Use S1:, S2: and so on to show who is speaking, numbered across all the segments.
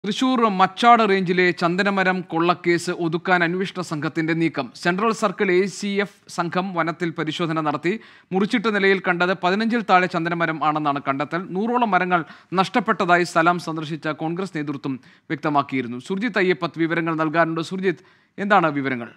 S1: തൃശൂർ മച്ചാട് റേഞ്ചിലെ ചന്ദനമരം കൊള്ളക്കേസ് ഒതുക്കാൻ അന്വേഷണ സംഘത്തിന്റെ നീക്കം central circle A C F സംഘം വനത്തിൽ പരിശോധന നടത്തി മുറിച്ചിട്ട നിലയിൽ കണ്ടത് പതിനഞ്ചിൽ താഴെ ചന്ദനമരം ആണെന്നാണ് കണ്ടെത്തൽ നൂറോളം മരങ്ങൾ നഷ്ടപ്പെട്ടതായി സ്ഥലം സന്ദർശിച്ച കോൺഗ്രസ് നേതൃത്വം വ്യക്തമാക്കിയിരുന്നു സുർജിത്ത് അയ്യപ്പത്ത് വിവരങ്ങൾ നൽകാറുണ്ട് സുർജിത്ത് എന്താണ് വിവരങ്ങൾ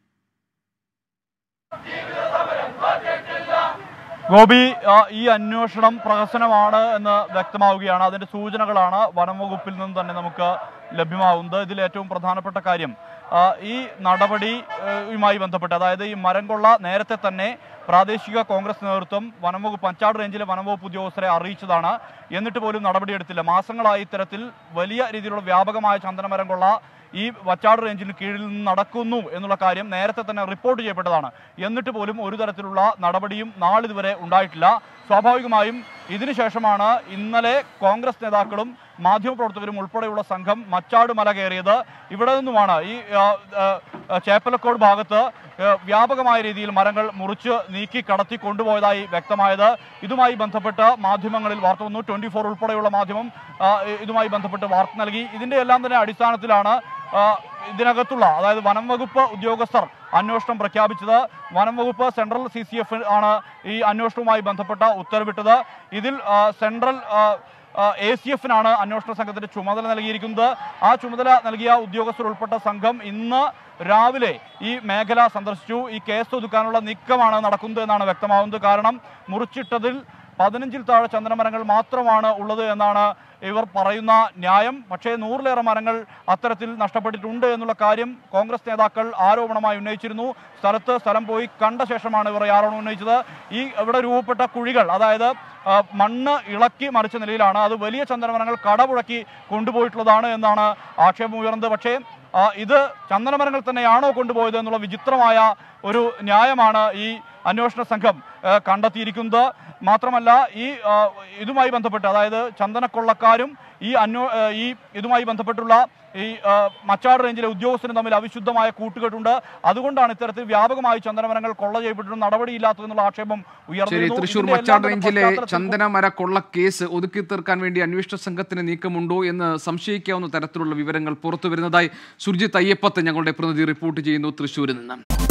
S2: ഗോപി ആ, ഈ അന്വേഷണം പ്രഹസനമാണ് എന്ന് വ്യക്തമാവുകയാണ് അതിന്റെ സൂചനകളാണ് വനം വകുപ്പിൽ നിന്ന് തന്നെ നമുക്ക് ലഭ്യമാകുന്നത് ഇതിൽ ഏറ്റവും പ്രധാനപ്പെട്ട കാര്യം ആ, ഈ നടപടിയുമായി ബന്ധപ്പെട്ട് അതായത് ഈ മരം കൊള്ള നേരത്തെ തന്നെ പ്രാദേശിക കോൺഗ്രസ് നേതൃത്വം വനം വകുപ്പ് പഞ്ചാട് റേഞ്ചിലെ വനം വകുപ്പ് ഉദ്യോഗസ്ഥരെ അറിയിച്ചതാണ് എന്നിട്ട് പോലും നടപടിയെടുത്തില്ല മാസങ്ങളായി ഇത്തരത്തിൽ വലിയ രീതിയിലുള്ള വ്യാപകമായ ചന്ദനമരം കൊള്ള ഈ വച്ചാട് റേഞ്ചിന് കീഴിൽ നിന്ന് നടക്കുന്നു എന്നുള്ള കാര്യം നേരത്തെ തന്നെ റിപ്പോർട്ട് ചെയ്യപ്പെട്ടതാണ് എന്നിട്ട് പോലും ഒരു തരത്തിലുള്ള നടപടിയും നാളിതുവരെ ഉണ്ടായിട്ടില്ല സ്വാഭാവികമായും ഇതിനുശേഷമാണ് ഇന്നലെ കോൺഗ്രസ് നേതാക്കളും മാധ്യമപ്രവർത്തകരും ഉൾപ്പെടെയുള്ള സംഘം മച്ചാട് മല കയറിയത് ഇവിടെ നിന്നുമാണ് ഈ ആ, ആ, ആ, ചേപ്പലക്കോട് ഭാഗത്ത് ആ, വ്യാപകമായ രീതിയിൽ മരങ്ങൾ മുറിച്ച് നീക്കി കടത്തി കൊണ്ടുപോയതായി വ്യക്തമായത് ഇതുമായി ബന്ധപ്പെട്ട് മാധ്യമങ്ങളിൽ വാർത്ത വന്നു ട്വന്റി ഫോർ ഉൾപ്പെടെയുള്ള മാധ്യമം ആ, ഇതുമായി ബന്ധപ്പെട്ട് വാർത്ത നൽകി ഇതിന്റെ എല്ലാം തന്നെ അടിസ്ഥാനത്തിലാണ് ആ, ഇതിനകത്തുള്ള അതായത് വനം വകുപ്പ് ഉദ്യോഗസ്ഥർ അന്വേഷണം പ്രഖ്യാപിച്ചത് വനം വകുപ്പ് സെൻട്രൽ സി സി എഫ് ആണ് ഈ അന്വേഷണവുമായി ബന്ധപ്പെട്ട ഉത്തരവിട്ടത് ഇതിൽ ആ, സെൻട്രൽ എ സി എഫിനാണ് അന്വേഷണ സംഘത്തിന്റെ ചുമതല നൽകിയിരിക്കുന്നത് ആ ചുമതല നൽകിയ ഉദ്യോഗസ്ഥർ ഉൾപ്പെട്ട സംഘം ഇന്ന് രാവിലെ ഈ മേഖല സന്ദർശിച്ചു ഈ കേസ് ഒതുക്കാനുള്ള നീക്കമാണ് നടക്കുന്നത് എന്നാണ് വ്യക്തമാവുന്നത് കാരണം മുറിച്ചിട്ടതിൽ പതിനഞ്ചിൽ താഴെ ചന്ദനമരങ്ങൾ മാത്രമാണ് ഉള്ളത് എന്നാണ് ഇവർ പറയുന്ന ന്യായം പക്ഷേ നൂറിലേറെ മരങ്ങൾ അത്തരത്തിൽ നഷ്ടപ്പെട്ടിട്ടുണ്ട് എന്നുള്ള കാര്യം കോൺഗ്രസ് നേതാക്കൾ ആരോപണമായി ഉന്നയിച്ചിരുന്നു സ്ഥലത്ത് സ്ഥലം പോയി കണ്ട ശേഷമാണ് ഇവർ ഈ ആരോപണം ഉന്നയിച്ചത് ഈ ഇവിടെ രൂപപ്പെട്ട കുഴികൾ അതായത് ആ, മണ്ണ് ഇളക്കി മറിച്ച നിലയിലാണ് അത് വലിയ ചന്ദനമരങ്ങൾ കടപുഴക്കി കൊണ്ടുപോയിട്ടുള്ളതാണ് എന്നാണ് ആക്ഷേപം ഉയർന്നത് പക്ഷേ ആ, ഇത് ചന്ദനമരങ്ങൾ തന്നെയാണോ കൊണ്ടുപോയത് എന്നുള്ള വിചിത്രമായ ഒരു ന്യായമാണ് ഈ അന്വേഷണ സംഘം ആ, കണ്ടെത്തിയിരിക്കുന്നത് മാത്രമല്ല ഈ ആ, ഇതുമായി ബന്ധപ്പെട്ട് അതായത് ചന്ദനക്കൊള്ളക്കാരും ഈ അന്വേ ആ, ഈ ഇതുമായി ബന്ധപ്പെട്ടുള്ള ഈ ആ, മച്ചാട് റേഞ്ചിലെ ഉദ്യോഗസ്ഥരും തമ്മിൽ അവിശുദ്ധമായ കൂട്ടുകെട്ടുണ്ട് അതുകൊണ്ടാണ് ഇത്തരത്തിൽ വ്യാപകമായി ചന്ദനമരങ്ങൾ കൊള്ള ചെയ്യപ്പെട്ടിട്ടും നടപടിയില്ലാത്തതെന്നുള്ള ആക്ഷേപം
S1: ശരി
S2: ഉയർന്നിരുന്നു
S1: തൃശൂർ
S2: ഇതിന്റെ എല്ലാം
S1: മച്ചാട്
S2: തന്നെ
S1: റേഞ്ചിലെ
S2: പശ്ചാത്തലത്തിൽ
S1: ചന്ദനമര കൊള്ള കേസ് ഒതുക്കി തീർക്കാൻ വേണ്ടി അന്വേഷണ സംഘത്തിന് നീക്കമുണ്ടോ എന്ന് സംശയിക്കാവുന്ന തരത്തിലുള്ള വിവരങ്ങൾ പുറത്തു വരുന്നതായി സുർജിത്ത് അയ്യപ്പത്ത് ഞങ്ങളുടെ പ്രതിനിധി റിപ്പോർട്ട് ചെയ്യുന്നു തൃശൂരിൽ നിന്ന്